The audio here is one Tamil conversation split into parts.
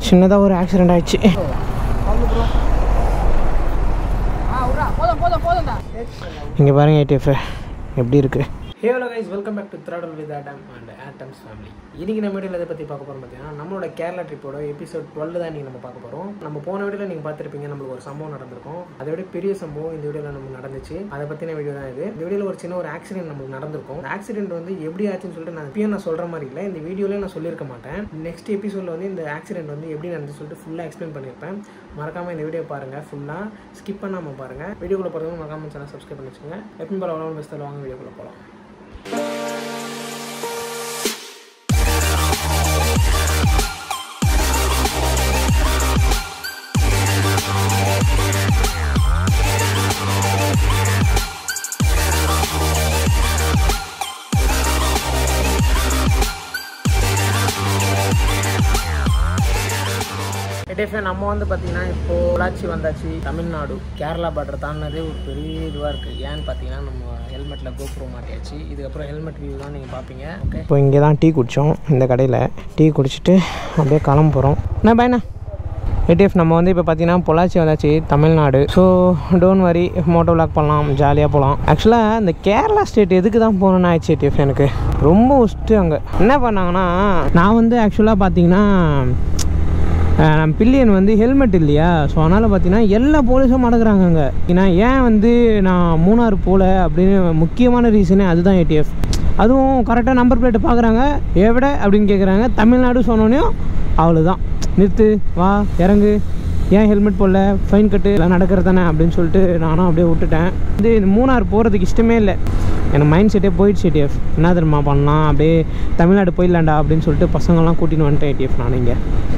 சின்னதாக ஒரு ஆக்சிடெண்ட் ஆயிடுச்சு இங்கே பாருங்க ஏடிஎஃப் எப்படி இருக்குது hello guys welcome back to throttle with Adam and atoms family இன்னைக்கு நம்ம வீடியோவில் எதை பற்றி பார்க்க போகிறோம் பார்த்தீங்கன்னா நம்மளோட கேரளா ட்ரிப்போட எபிசோட் டுவெல் தான் நீங்கள் நம்ம பார்க்க போகிறோம் நம்ம போன வீடியோவில் நீங்கள் பார்த்துருப்பீங்க நம்மளுக்கு ஒரு சம்பவம் நடந்திருக்கும் அதை விட பெரிய சம்பவம் இந்த வீடியோவில் நமக்கு நடந்துச்சு அதை பற்றின வீடியோ தான் இது இந்த வீடியோவில் ஒரு சின்ன ஒரு ஆக்சிடென்ட் நமக்கு நடந்திருக்கும் அந்த ஆக்சிடென்ட் வந்து எப்படி ஆச்சுன்னு சொல்லிட்டு நான் இப்பயும் நான் சொல்கிற மாதிரி இல்லை இந்த வீடியோவில் நான் சொல்லியிருக்க மாட்டேன் நெக்ஸ்ட் எபிசோடில் வந்து இந்த ஆக்சிடென்ட் வந்து எப்படி நடந்து சொல்லிட்டு ஃபுல்லாக எக்ஸ்பிளைன் பண்ணியிருப்பேன் மறக்காமல் இந்த வீடியோ பாருங்கள் ஃபுல்லாக ஸ்கிப் பண்ணாமல் பாருங்கள் வீடியோக்குள்ளே போகிறவங்க மறக்காம சேனல் சப்ஸ்கிரைப் பண்ணி வச்சுங்க எப்பயும் போல அவ்வளோ பெஸ்ட்டாக வாங்க வீடியோக்குள்ளே போகலாம் எடிஎஃப்ஏ நம்ம வந்து பார்த்தீங்கன்னா இப்போ பொள்ளாச்சி வந்தாச்சு தமிழ்நாடு கேரளா பார்டர் தாண்டினதே ஒரு பெரிய இதுவாக இருக்குது ஏன்னு பார்த்தீங்கன்னா நம்ம ஹெல்மெட்டில் கோப்ரோ மாட்டியாச்சு இதுக்கப்புறம் ஹெல்மெட் வியூ தான் நீங்கள் பார்ப்பீங்க ஓகே இப்போ இங்கே தான் டீ குடித்தோம் இந்த கடையில் டீ குடிச்சிட்டு அப்படியே கிளம்ப போகிறோம் என்ன பையனா ஏடிஎஃப் நம்ம வந்து இப்போ பார்த்தீங்கன்னா பொள்ளாச்சி வந்தாச்சு Tamil Nadu so don't worry Moto vlog பண்ணலாம் ஜாலியாக போகலாம் ஆக்சுவலாக இந்த கேரளா ஸ்டேட் எதுக்கு தான் போகணுன்னு ஆயிடுச்சு ஏடிஎஃப் எனக்கு ரொம்ப ஒஸ்ட்டு அங்கே என்ன பண்ணாங்கன்னா நான் வந்து ஆக்சுவலாக பார்த்தீங்கன்னா அஹ் நம்ம பில்லியன் வந்து ஹெல்மெட் இல்லையா ஸோ அதனால் பார்த்தீங்கன்னா எல்லா போலீஸும் மடக்குறாங்க அங்கே ஏன்னா ஏன் வந்து நான் மூணார் போகல அப்படின்னு முக்கியமான ரீசனே அதுதான் ஏடிஎஃப் அதுவும் கரெக்டாக நம்பர் பிளேட்டை பார்க்குறாங்க எவிட அப்படின்னு கேட்குறாங்க தமிழ்நாடு சொன்னோடனையும் அவ்வளோதான் நிறுத்து வா இறங்கு ஏன் ஹெல்மெட் போடல ஃபைன் கட்டு எல்லாம் நடக்கிறது தானே அப்படின்னு சொல்லிட்டு நானும் அப்படியே விட்டுட்டேன் இது இந்த மூணார் போகிறதுக்கு இஷ்டமே இல்லை எனக்கு மைண்ட் செட்டே போயிடுச்சு ஏடிஎஃப் என்ன தெரியுமா பண்ணலாம் அப்படியே தமிழ்நாடு போயிடலாண்டா அப்படின்னு சொல்லிட்டு பசங்கள்லாம் கூட்டின்னு வந்துட்டேன் ஏடிஎஃப் நான் இங்கே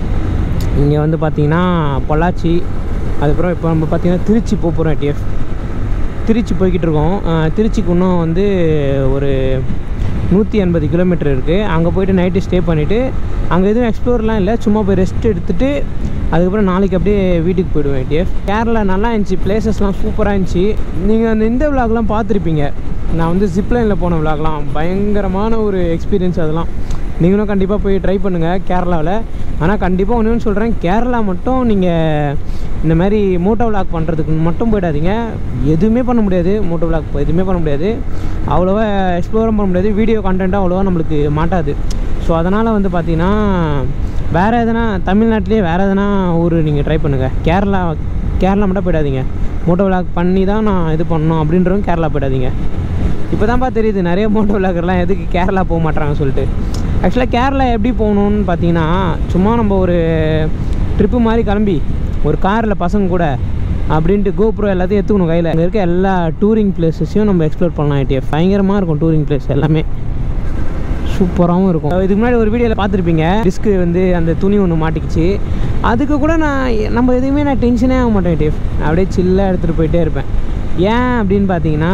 இங்கே வந்து பார்த்தீங்கன்னா பொள்ளாச்சி அதுக்கப்புறம் இப்போ நம்ம பார்த்தீங்கன்னா திருச்சி போக போகிறோம் டிஎஃப் திருச்சி போய்கிட்டு இருக்கோம் அஹ் திருச்சிக்கு இன்னும் வந்து ஒரு நூற்றி எண்பது கிலோமீட்டர் இருக்குது அங்கே போயிட்டு நைட்டு ஸ்டே பண்ணிவிட்டு அங்கே எதுவும் எக்ஸ்ப்ளோர்லாம் இல்லை சும்மா போய் ரெஸ்ட் எடுத்துகிட்டு அதுக்கப்புறம் நாளைக்கு அப்படியே வீட்டுக்கு போயிடுவேன் டிஎஃப் கேரளா நல்லா இருந்துச்சு பிளேசஸ்லாம் சூப்பராக இருந்துச்சு நீங்கள் அந்த இந்த விலாக்லாம் பார்த்துருப்பீங்க நான் வந்து ஜிப்லைனில் போன விலாக்லாம் பயங்கரமான ஒரு எக்ஸ்பீரியன்ஸ் அதெல்லாம் நீங்களும் கண்டிப்பாக போய் ட்ரை பண்ணுங்கள் கேரளாவில் ஆனால் கண்டிப்பாக ஒன்று சொல்கிறேன் கேரளா மட்டும் நீங்கள் இந்த மாதிரி மோட்டோ விளாக் பண்ணுறதுக்கு மட்டும் போயிடாதீங்க எதுவுமே பண்ண முடியாது மோட்டோ விளாக் எதுவுமே பண்ண முடியாது அவ்வளோவா எக்ஸ்ப்ளோரும் பண்ண முடியாது வீடியோ கண்டென்ட்டும் அவ்வளோவா நம்மளுக்கு மாட்டாது ஸோ அதனால் வந்து பார்த்தீங்கன்னா வேறு எதனா தமிழ்நாட்டிலே வேறு எதனா ஊர் நீங்கள் ட்ரை பண்ணுங்கள் கேரளா கேரளா மட்டும் போயிடாதீங்க மோட்டோ விளாக் பண்ணி தான் நான் இது பண்ணணும் அப்படின்றவங்க கேரளா போயிடாதீங்க இப்போ தான்ப்பா தெரியுது நிறைய மோட்டோ விளாகர்லாம் எதுக்கு கேரளா போக மாட்டாங்க சொல்லிட்டு ஆக்சுவலாக கேரளா எப்படி போகணுன்னு பார்த்தீங்கன்னா சும்மா நம்ம ஒரு ட்ரிப்பு மாதிரி கிளம்பி ஒரு காரில் பசங்க கூட அப்படின்ட்டு கோப்ரோ எல்லாத்தையும் எடுத்துக்கணும் கையில் அங்கே இருக்க எல்லா டூரிங் பிளேஸஸையும் நம்ம எக்ஸ்ப்ளோர் பண்ணலாம் ஐடிஎஃப் பயங்கரமாக இருக்கும் டூரிங் பிளேஸ் எல்லாமே சூப்பராகவும் இருக்கும் இதுக்கு முன்னாடி ஒரு வீடியோவில் பார்த்துருப்பீங்க டிஸ்க்கு வந்து அந்த துணி ஒன்று மாட்டிக்கிச்சு அதுக்கு கூட நான் நம்ம எதுவுமே நான் டென்ஷனே ஆக மாட்டேன் டிஃப் அப்படியே சில்லாக எடுத்துகிட்டு போயிட்டே இருப்பேன் ஏன் அப்படின்னு பார்த்தீங்கன்னா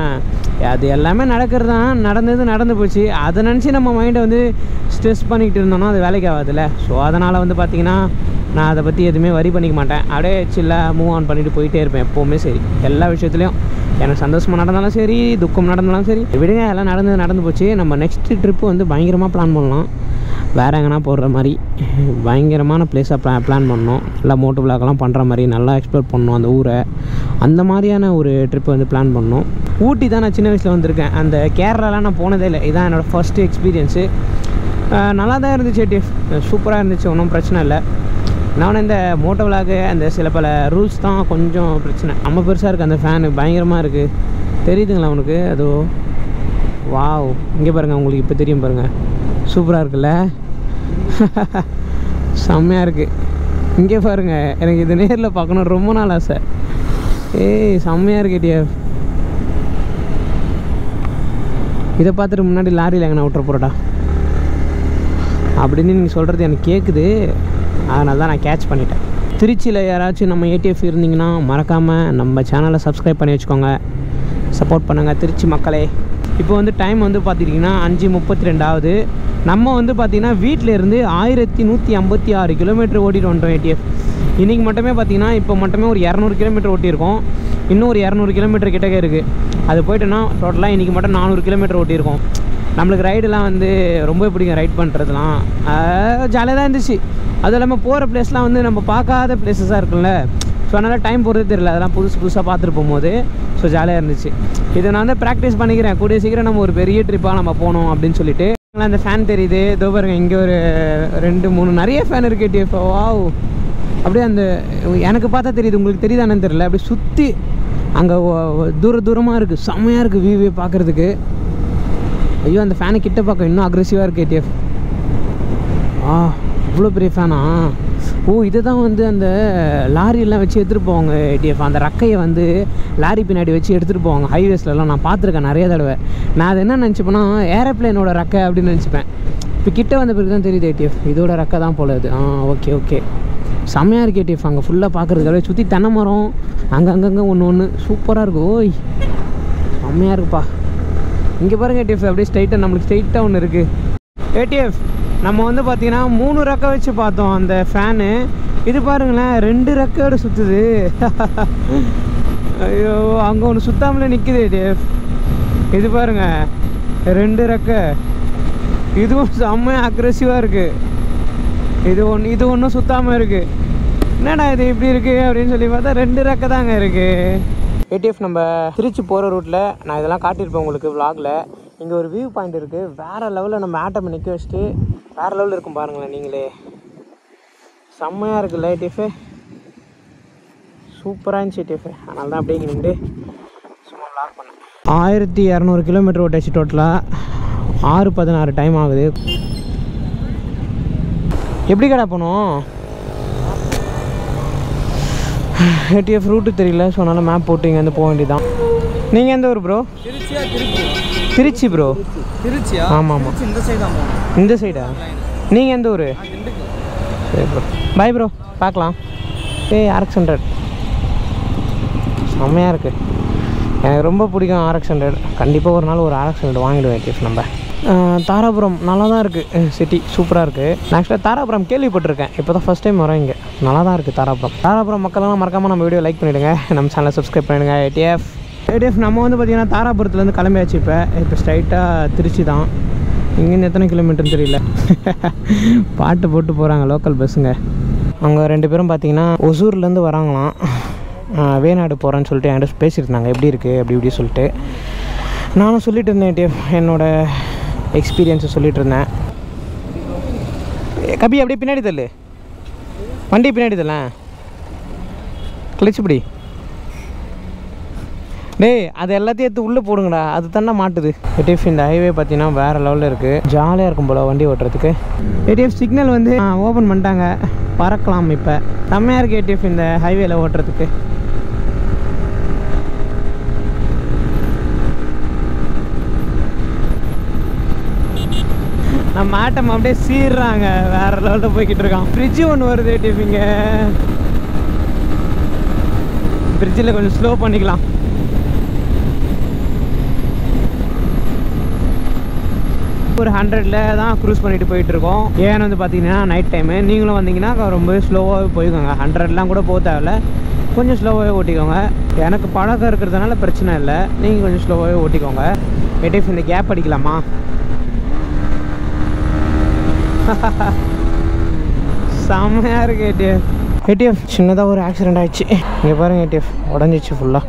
அது எல்லாமே நடக்கிறது தான் நடந்தது நடந்து போச்சு அதை நினச்சி நம்ம மைண்டை வந்து ஸ்ட்ரெஸ் பண்ணிக்கிட்டு இருந்தோம்னா அது வேலைக்கு ஆகாதுல்ல ஸோ அதனால் வந்து பார்த்தீங்கன்னா நான் அதை பற்றி எதுவுமே வரி பண்ணிக்க மாட்டேன் அப்படியே சில்லாக மூவ் ஆன் பண்ணிட்டு போயிட்டே இருப்பேன் எப்போவுமே சரி எல்லா விஷயத்துலையும் எனக்கு சந்தோஷமாக நடந்தாலும் சரி துக்கம் நடந்தாலும் சரி விடுங்க எல்லாம் நடந்தது நடந்து போச்சு நம்ம நெக்ஸ்ட் ட்ரிப்பு வந்து பயங்கரமாக பிளான் பண்ணலாம் வேறு எங்கன்னா போடுற மாதிரி பயங்கரமான பிளேஸாக ப்ளா பிளான் பண்ணோம் நல்லா மோட்டோ விளாக்லாம் பண்ணுற மாதிரி நல்லா எக்ஸ்ப்ளோர் பண்ணோம் அந்த ஊரை அந்த மாதிரியான ஒரு ட்ரிப்பை வந்து பிளான் பண்ணோம் ஊட்டி தான் நான் சின்ன வயசில் வந்திருக்கேன் அந்த கேரளாலாம் நான் போனதே இல்லை இதான் என்னோடய ஃபஸ்ட்டு எக்ஸ்பீரியன்ஸு நல்லா தான் இருந்துச்சு டிஃப் சூப்பராக இருந்துச்சு ஒன்றும் பிரச்சனை இல்லை நான் இந்த மோட்டோ விளாகு அந்த சில பல ரூல்ஸ் தான் கொஞ்சம் பிரச்சனை நம்ம பெருசாக இருக்குது அந்த ஃபேனு பயங்கரமாக இருக்குது தெரியுதுங்களா உனக்கு அதோ வாவ் இங்கே பாருங்கள் உங்களுக்கு இப்போ தெரியும் பாருங்கள் சூப்பராக இருக்குல்ல செம்மையாக இருக்குது இங்கே பாருங்கள் எனக்கு இது நேரில் பார்க்கணும் ரொம்ப நாள் ஆசை ஏய் செம்மையாக இருக்கு டிஎஃப் இதை பார்த்துட்டு முன்னாடி லாரியில் எங்கன்னா விட்டுற போகிறடா அப்படின்னு நீங்கள் சொல்கிறது எனக்கு கேட்குது அதனால தான் நான் கேட்ச் பண்ணிட்டேன் திருச்சியில் யாராச்சும் நம்ம ஏடிஎஃப் இருந்தீங்கன்னா மறக்காமல் நம்ம சேனலை சப்ஸ்கிரைப் பண்ணி வச்சுக்கோங்க சப்போர்ட் பண்ணுங்கள் திருச்சி மக்களே இப்போ வந்து டைம் வந்து பார்த்துட்டிங்கன்னா அஞ்சு முப்பத்தி ரெண்டாவது நம்ம வந்து பார்த்திங்கன்னா வீட்டில் இருந்து ஆயிரத்தி நூற்றி ஐம்பத்தி ஆறு கிலோமீட்டர் ஓட்டிட்டு வந்துட்டோம் ஏடிஎஃப் இன்றைக்கி மட்டுமே பார்த்திங்கன்னா இப்போ மட்டுமே ஒரு இரநூறு கிலோமீட்டர் ஓட்டியிருக்கோம் இன்னும் ஒரு இரநூறு கிலோமீட்டர் கிட்டக்க இருக்குது அது போயிட்டோன்னா டோட்டலாக இன்றைக்கி மட்டும் நானூறு கிலோமீட்டர் ஓட்டியிருக்கோம் நம்மளுக்கு ரைடெலாம் வந்து ரொம்ப பிடிக்கும் ரைட் பண்ணுறதுலாம் ஜாலியாக தான் இருந்துச்சு அதுவும் இல்லாமல் போகிற பிளேஸ்லாம் வந்து நம்ம பார்க்காத பிளேசஸாக இருக்கும்ல ஸோ அதனால் டைம் போகிறதே தெரியல அதெல்லாம் புதுசு புதுசாக பார்த்துட்டு போகும்போது ஸோ ஜாலியாக இருந்துச்சு இதை நான் வந்து ப்ராக்டிஸ் பண்ணிக்கிறேன் கூடிய சீக்கிரம் நம்ம ஒரு பெரிய ட்ரிப்பாக நம்ம போகணும் அப்படின்னு சொல்லிட்டு அந்த ஃபேன் தெரியுது இதோ பாருங்க இங்கே ஒரு ரெண்டு மூணு நிறைய ஃபேன் இருக்கு டிஎஃப் வாவ் அப்படியே அந்த எனக்கு பார்த்தா தெரியுது உங்களுக்கு தெரியுதானு தெரியல அப்படியே சுற்றி அங்கே தூர தூரமாக இருக்குது செம்மையாக இருக்குது வியூவே பார்க்குறதுக்கு ஐயோ அந்த ஃபேனை கிட்ட பார்க்க இன்னும் அக்ரெசிவாக இருக்குது ஏடிஎஃப் ஆ இவ்வளோ பெரிய ஃபேனா ஓ இதை தான் வந்து அந்த லாரியெல்லாம் வச்சு எடுத்துகிட்டு போவாங்க ஏடிஎஃப் அந்த ரக்கையை வந்து லாரி பின்னாடி வச்சு எடுத்துகிட்டு போவாங்க ஹைவேஸ்லலாம் நான் பார்த்துருக்கேன் நிறைய தடவை நான் அதை என்ன நினச்சிப்பேன்னா ஏரோப்ளேனோட ரக்கை அப்படின்னு நினச்சிப்பேன் இப்போ கிட்ட வந்த பிறகு தான் தெரியுது ஏடிஎஃப் இதோட ரக்கை தான் போல இது ஆ ஓகே ஓகே செம்மையாக இருக்கு ஏடிஎஃப் அங்கே ஃபுல்லாக பார்க்குறதுக்கு அப்படியே சுற்றி தென்னை மரம் அங்கே அங்கங்கே ஒன்று ஒன்று சூப்பராக இருக்கும் ஓய் செம்மையாக இருக்குப்பா இங்கே பாருங்க ஏடிஎஃப் அப்படியே ஸ்ட்ரைட்டாக நம்மளுக்கு ஸ்ட்ரைட்டாக ஒன்று இருக்குது ஏடிஎஃப் நம்ம வந்து பார்த்தீங்கன்னா மூணு ரெக்கை வச்சு பார்த்தோம் அந்த ஃபேனு இது பாருங்களேன் ரெண்டு ரெக்கையோட சுற்றுது ஐயோ அங்கே ஒன்று சுத்தாமலே நிற்குது ஏடிஎஃப் இது பாருங்க ரெண்டு ரெக்கை இதுவும் செம்மையாக அக்ரெசிவாக இருக்குது இது ஒன்று இது ஒன்றும் சுத்தாமல் இருக்குது என்னடா இது இப்படி இருக்குது அப்படின்னு சொல்லி பார்த்தா ரெண்டு ரெக்கை தாங்க இருக்குது ஏடிஎஃப் நம்ம திருச்சி போகிற ரூட்டில் நான் இதெல்லாம் காட்டியிருப்பேன் உங்களுக்கு vlogல இங்கே ஒரு வியூ பாயிண்ட் இருக்குது வேறு லெவலில் நம்ம ஆட்டம் நிற்க வச்சுட்டு வேறு லெவலில் இருக்கும் பாருங்களேன் நீங்களே செம்மையாக இருக்குல்ல டிஃபு சூப்பராக இருந்துச்சு டிஃபு அதனால தான் அப்படியே நின்று சும்மா vlog பண்ணேன் ஆயிரத்தி இரநூறு கிலோமீட்டர் ஓட்டாச்சு டோட்டலாக ஆறு பதினாறு டைம் ஆகுது எப்படி கடை போனோம் ஏடிஎஃப் ரூட்டு தெரியல ஸோ அதனால் மேப் போட்டு இங்கேருந்து போக வேண்டியதான் நீங்கள் எந்த ஊர் ப்ரோ திருச்சியா திருச்சி திருச்சி ப்ரோ திருச்சியா ஆமாம் ஆமாம் திருச்சி இந்த சைடு தான் போகணும் இந்த சைடா நீங்கள் எந்த ஊர் சரி ப்ரோ பாய் ப்ரோ பார்க்கலாம் ஏய் ஆர்எக்ஸ் ஹண்ட்ரட் செம்மையாக இருக்குது எனக்கு ரொம்ப பிடிக்கும் ஆர்எக்ஸ் ஹண்ட்ரட் கண்டிப்பாக ஒரு நாள் ஒரு ஆர்எக்ஸ் ஹண்ட்ரட் வாங்கிடுவேன் டிஃப் நம்ம ஆஹ், தாராபுரம் நல்லா தான் இருக்குது சிட்டி சூப்பராக இருக்குது நான் ஆக்சுவலாக தாராபுரம் கேள்விப்பட்டிருக்கேன் இப்போ தான் ஃபஸ்ட் டைம் வரேன் இங்கே நல்லா தான் இருக்குது தாராபுரம் தாராபுரம் மக்கள்லாம் மறக்காமல் நம்ம வீடியோ லைக் பண்ணிவிடுங்க நம்ம சேனலை சப்ஸ்கிரைப் பண்ணிவிடுங்க ஏடிஎஃப் ஏடிஎஃப் நம்ம வந்து பார்த்திங்கன்னா தாராபுரத்துலேருந்து கிளம்பியாச்சு இப்போ இப்போ ஸ்ட்ரைட்டாக திருச்சி தான் இங்கேருந்து எத்தனை கிலோமீட்டர்னு தெரியல பாட்டு போட்டு போகிறாங்க லோக்கல் பஸ்ஸுங்க அவங்க ரெண்டு பேரும் பார்த்தீங்கன்னா ஒசூர்லேருந்து வராங்களாம் ஆஹ் வேணாடு போகிறேன்னு சொல்லிட்டு என்கிட்ட பேசியிருந்தாங்க எப்படி இருக்குது அப்படி இப்படி சொல்லிட்டு நானும் சொல்லிட்டு இருந்தேன் டிஎஃப் என்னோட எக்ஸ்பீரியன்ஸை சொல்லிட்டு இருந்தேன் ஏ, கபி அப்படியே பின்னாடி தள்ளு வண்டி பின்னாடி தள்ள கிளச்சுப்படி டேய் அது எல்லாத்தையும் எடுத்து உள்ளே போடுங்கடா அது தானே மாட்டுது ஏடிஎஃப் இந்த ஹைவே பார்த்தீங்கன்னா வேறு லெவலில் இருக்குது ஜாலியாக இருக்கும் போல் வண்டி ஓட்டுறதுக்கு ஏடிஎஃப் சிக்னல் வந்து ஓப்பன் பண்ணிட்டாங்க பறக்கலாம் இப்போ செம்மையாக இருக்குது ஏடிஎஃப் இந்த ஹைவேல ஓட்டுறதுக்கு நம்ம ஆட்டம் அப்படியே சீர்றாங்க வேற லெவலில் போய்கிட்டு இருக்கான் ஃப்ரிட்ஜு ஒன்று வருது ஏடிஎஃப் இங்கே ஃப்ரிட்ஜில் கொஞ்சம் ஸ்லோ பண்ணிக்கலாம் ஒரு ஹண்ட்ரட்ல தான் க்ரூஸ் பண்ணிட்டு போயிட்டு இருக்கோம் ஏன்னு வந்து பார்த்தீங்கன்னா நைட் டைமு நீங்களும் வந்தீங்கன்னா ரொம்ப ஸ்லோவாகவே போய்க்கோங்க ஹண்ட்ரட்லாம் கூட போக தேவையில்ல கொஞ்சம் ஸ்லோவாகவே ஓட்டிக்கோங்க எனக்கு பழக்கம் இருக்கிறதுனால பிரச்சனை இல்லை நீங்கள் கொஞ்சம் ஸ்லோவாகவே ஓட்டிக்கோங்க ஏடிஎஃப் இந்த கேப் அடிக்கலாமா செம்மையாக இருக்கு ஏடிஎஃப் ஏடிஎஃப் சின்னதாக ஒரு ஆக்சிடென்ட் ஆயிடுச்சு இங்கே பாருங்க ஏடிஎஃப் உடஞ்சிச்சு ஃபுல்லாக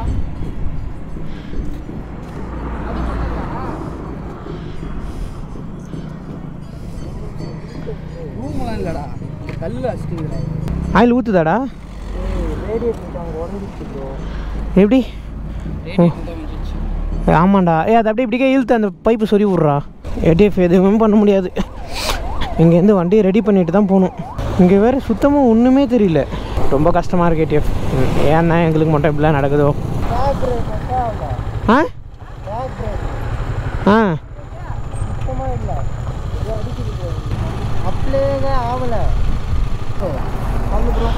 ரூம்லாம் இல்லைடா கல்லில் வச்சுட்டு ஆயில் ஊற்றுதாடா ரேடியேட்டர் அங்கே உடஞ்சிச்சு ப்ரோ எப்படி ரேடியேட்டர் தான் வந்துச்சு ஏய், ஆமாண்டா ஏ அது அப்படியே இப்படிக்கே இழுத்து அந்த பைப்பு சொறி விட்றா ஏடிஎஃப் எதுவுமே பண்ண முடியாது இங்கேருந்து வண்டியை ரெடி பண்ணிட்டு தான் போகணும் இங்கே வேறு சுத்தமாக ஒன்றுமே தெரியல ரொம்ப கஷ்டமாக இருக்கு ஏடிஎஃப் ஏன்னா எங்களுக்கு மட்டும் இப்படிலாம் நடக்குதோ பேக் பிரேக் ஆகல ஆ பேக் பிரேக் ஆ சுத்தமாக இல்லை இது அடிக்குது bro. அப்படியேங்க ஆகலை பண்ணு ப்ரோ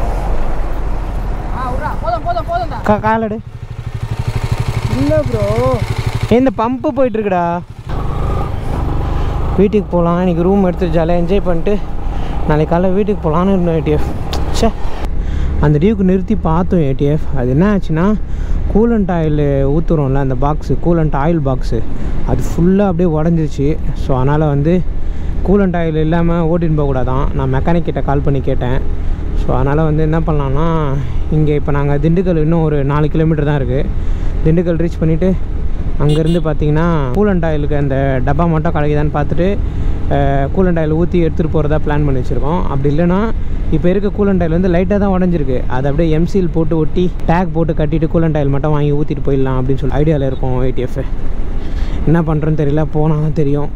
ஆ விட்றா போதும் போதும் போதும்டா கா காலடு இல்லை ப்ரோ இந்த பம்பு போயிட்டுருக்குடா வீட்டுக்கு போகலாம் இன்றைக்கி ரூம் எடுத்து ஜாலியாக என்ஜாய் பண்ணிட்டு நாளைக்கு காலைல வீட்டுக்கு போகலான்னு இருந்தோம் ஏடிஎஃப் ச்சே அந்த டியூக்கு நிறுத்தி பார்த்தோம் ஏடிஎஃப் அது என்ன ஆச்சுன்னா கூலண்ட் ஆயில் ஊற்றுறோம்ல அந்த பாக்ஸு கூலண்ட் ஆயில் பாக்ஸு அது ஃபுல்லாக அப்படியே உடஞ்சிருச்சு ஸோ அதனால் வந்து கூலண்ட் ஆயில் இல்லாமல் ஓட்டின்னு போகக்கூடாதான் நான் மெக்கானிக் கிட்ட கால் பண்ணி கேட்டேன் ஸோ அதனால் வந்து என்ன பண்ணலான்னா இங்கே இப்போ நாங்கள் திண்டுக்கல் இன்னும் ஒரு நாலு கிலோமீட்டர் தான் இருக்குது திண்டுக்கல் ரீச் பண்ணிவிட்டு அங்கேருந்து பார்த்தீங்கன்னா கூலண்ட் ஆயிலுக்கு அந்த டப்பா மட்டும் கிடைக்குதான்னு பார்த்துட்டு கூலண்ட் ஆயில் ஊற்றி எடுத்துகிட்டு போகிறதா பிளான் பண்ணி வச்சுருக்கோம் அப்படி இல்லைன்னா இப்போ இருக்க கூலண்ட் ஆயில் வந்து லைட்டாக தான் உடஞ்சிருக்கு அதை அப்படியே எம்சில் போட்டு ஒட்டி டேக் போட்டு கட்டிட்டு கூலண்ட் ஆயில் மட்டும் வாங்கி ஊற்றிட்டு போயிடலாம் அப்படின்னு சொல்லி ஐடியாவில் இருக்கும் ஏடிஎஃப் என்ன பண்ணுறோன்னு தெரியல போனால் தான் தெரியும்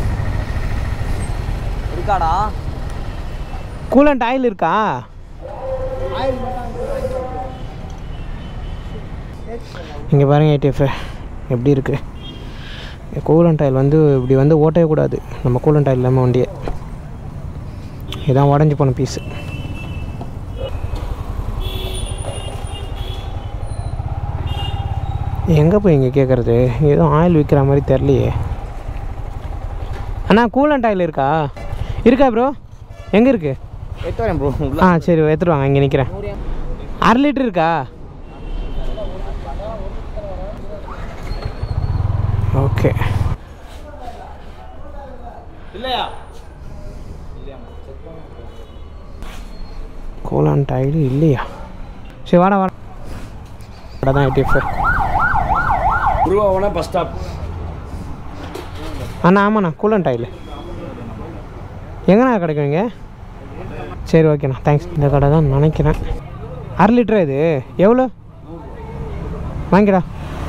இருக்காடா கூலண்ட் ஆயில் இருக்கா இங்கே பாருங்க ஏடிஎஃப் எப்படி இருக்குது கூலண்ட் ஆயில் வந்து இப்படி வந்து ஓட்டவே கூடாது நம்ம கூலண்ட் ஆயில் இல்லாமல் வண்டியை இதான் உடஞ்சி போன பீஸு எங்கே போய் இங்கே கேட்குறது ஏதோ ஆயில் விற்கிற மாதிரி தெரிலையே அண்ணா கூலண்ட் ஆயில் இருக்கா இருக்கா ப்ரோ எங்கே இருக்குது எட்டு வரேன் ப்ரோ ஆ சரி எடுத்துட்டு வாங்க இங்கே நிற்கிறேன் அரை லிட்டர் இருக்கா ஓகே இல்லையா கோலான் டைடு இல்லையா சரி வாடா வாடா வாடா தான் டிஃபர் உருவாவனா பஸ் ஸ்டாப் அண்ணா ஆமாண்ணா கூலன் டைல் எங்கண்ணா கிடைக்கும் இங்கே சரி ஓகேண்ணா தேங்க்ஸ் இந்த கடை தான் நினைக்கிறேன் அரை லிட்டரா இது எவ்வளோ வாங்கிடா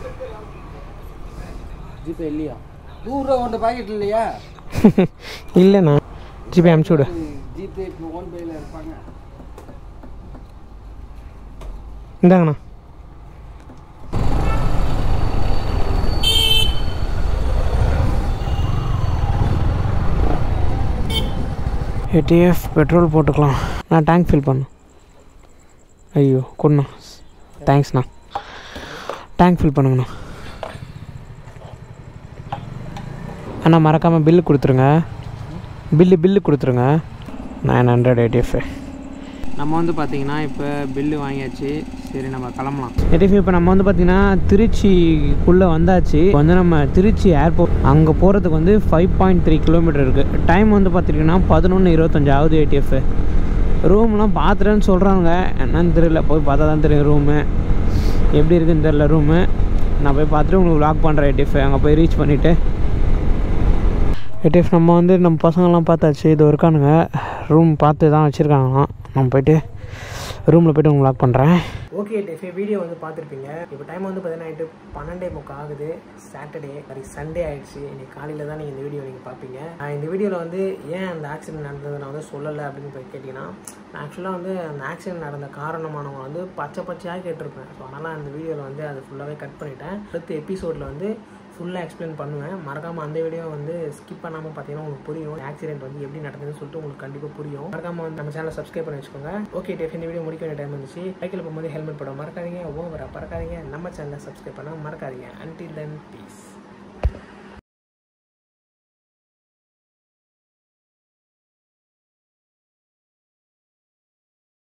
ஜிபே இல்லையா நூறுரூவா ஒன்று பாக்கெட் இல்லையா இல்லைண்ணா ஜிபே அனுப்பிச்சி விடு ஜிபே இப்போ ஒன் பேயில் இருப்பாங்க இந்தாங்கண்ணா ஏடிஎஃப் பெட்ரோல் போட்டுக்கலாம் நான் டேங்க் ஃபில் பண்ணேன் ஐயோ கொடுண்ணா தேங்க்ஸ்ண்ணா டேங்க் ஃபில் பண்ணுங்கண்ணா அண்ணா மறக்காமல் பில்லு கொடுத்துருங்க பில்லு பில்லு கொடுத்துருங்க நைன் ஹண்ட்ரட் ஏடிஎஃப் நம்ம வந்து பார்த்தீங்கன்னா இப்போ பில்லு வாங்கியாச்சு சரி நம்ம கிளம்பலாம் எடிஃபி இப்போ நம்ம வந்து பார்த்தீங்கன்னா திருச்சிக்குள்ளே வந்தாச்சு இப்போ வந்து நம்ம திருச்சி ஏர்போர்ட் அங்கே போகிறதுக்கு வந்து ஃபைவ் பாயிண்ட் த்ரீ கிலோமீட்டர் இருக்குது டைம் வந்து பார்த்திங்கன்னா பதினொன்று இருபத்தஞ்சு ஆகுது ஏடிஎஃப் ரூம்லாம் பார்த்துட்டேன்னு சொல்கிறாங்க என்னன்னு தெரியல போய் பார்த்தா தான் தெரியும் ரூமு எப்படி இருக்குன்னு தெரில ரூமு நான் போய் பார்த்துட்டு உங்களுக்கு வ்ளாக் பண்ணுறேன் ஏடிஎஃப் அங்கே போய் ரீச் பண்ணிவிட்டு ஏடிஎஃப் நம்ம வந்து நம்ம பசங்கள்லாம் பார்த்தாச்சு இது இருக்கானுங்க ரூம் பார்த்து தான் வச்சுருக்காங்களாம் நம்ம போயிட்டு ரூமில் போய்ட்டு உங்களுக்கு லாக் பண்ணுறேன் ஓகே டெஃபே வீடியோ வந்து பார்த்துருப்பீங்க இப்போ டைம் வந்து பார்த்தீங்கன்னா நைட்டு பன்னெண்டே முக்கால் ஆகுது சாட்டர்டே சாரி சண்டே ஆயிடுச்சு இன்னைக்கு காலையில் தான் நீங்கள் இந்த வீடியோ நீங்கள் பார்ப்பீங்க நான் இந்த வீடியோவில் வந்து ஏன் அந்த ஆக்சிடென்ட் நடந்தது நான் வந்து சொல்லலை அப்படின்னு போய் கேட்டிங்கன்னா நான் ஆக்சுவலாக வந்து அந்த ஆக்சிடென்ட் நடந்த காரணமானவங்க வந்து பச்சை பச்சையாக கேட்டிருப்பேன் ஸோ அதனால் அந்த வீடியோவில் வந்து அதை ஃபுல்லாகவே கட் பண்ணிட்டேன் அடுத்த எபிசோடில் வந்து ஃபுல்லாக எக்ஸ்பிளைன் பண்ணுவேன் மறக்காமல் அந்த வீடியோ வந்து ஸ்கிப் பண்ணாமல் பார்த்தீங்கன்னா உங்களுக்கு புரியும் ஆக்சிடென்ட் வந்து எப்படி நடந்ததுன்னு சொல்லிட்டு உங்களுக்கு கண்டிப்பாக புரியும் மறக்காமல் வந்து நம்ம சேனலை சப்ஸ்கிரைப் பண்ணி வச்சுக்கோங்க ஓகே டேஃப் இந்த வீடியோ முடிக்க வேண்டிய டைம் வந்துச்சு பைக்கில் போகும்போது ஹெல்மெட் போட மறக்காதீங்க ஓவரா பறக்காதீங்க நம்ம சேனலை சப்ஸ்கிரைப் பண்ண மறக்காதீங்க அன்டில் தென் பீஸ்